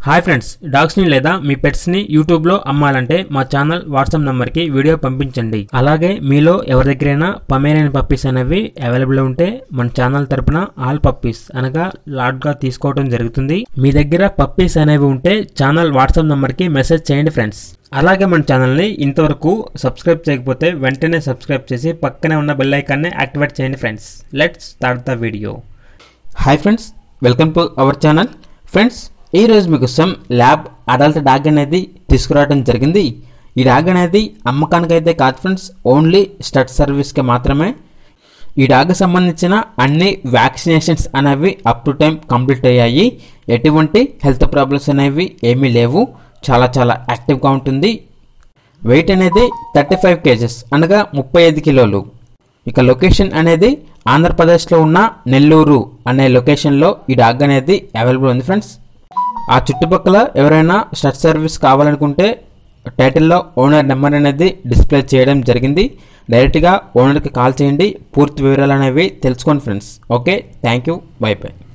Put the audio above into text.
hi friends డాగ్స్ని లేదా మీ పెట్స్ని యూట్యూబ్లో అమ్మాలంటే మా ఛానల్ వాట్సాప్ నెంబర్కి వీడియో పంపించండి అలాగే మీలో ఎవరి దగ్గరైనా పమేరియన్ పప్పీస్ అనేవి అవైలబుల్ ఉంటే మన ఛానల్ తరపున ఆల్ పప్పీస్ అనగా లాట్గా తీసుకోవడం జరుగుతుంది మీ దగ్గర పప్పీస్ అనేవి ఉంటే ఛానల్ వాట్సాప్ నెంబర్కి మెసేజ్ చేయండి ఫ్రెండ్స్ అలాగే మన ఛానల్ని ఇంతవరకు సబ్స్క్రైబ్ చేయకపోతే వెంటనే సబ్స్క్రైబ్ చేసి పక్కనే ఉన్న బెల్ ఐకాన్ని యాక్టివేట్ చేయండి friends let's start the video hi friends welcome to our channel friends ఈ రోజు మీకోసం ల్యాబ్ అడల్ట్ డాగ్ అనేది తీసుకురావడం జరిగింది ఈ డాగ్ అనేది అమ్మకానికి అయితే కాదు ఫ్రెండ్స్ ఓన్లీ స్టడ్ సర్వీస్కి మాత్రమే ఈ డాగ్ సంబంధించిన అన్ని వ్యాక్సినేషన్స్ అనేవి అప్ టు టైం కంప్లీట్ అయ్యాయి ఎటువంటి హెల్త్ ప్రాబ్లమ్స్ అనేవి ఏమీ లేవు చాలా చాలా యాక్టివ్గా ఉంటుంది వెయిట్ అనేది థర్టీ ఫైవ్ కేజెస్ అనగా ముప్పై ఐదు కిలోలు ఇక లొకేషన్ అనేది ఆంధ్రప్రదేశ్లో ఉన్న నెల్లూరు అనే లొకేషన్లో ఈ డాగ్ అనేది అవైలబుల్ ఉంది ఫ్రెండ్స్ ఆ చుట్టుపక్కల ఎవరైనా స్టడ్ సర్వీస్ కావాలనుకుంటే టైటిల్లో ఓనర్ నెంబర్ అనేది డిస్ప్లే చేయడం జరిగింది డైరెక్ట్గా ఓనర్కి కాల్ చేయండి పూర్తి వివరాలు అనేవి తెలుసుకోండి friends okay thank you bye by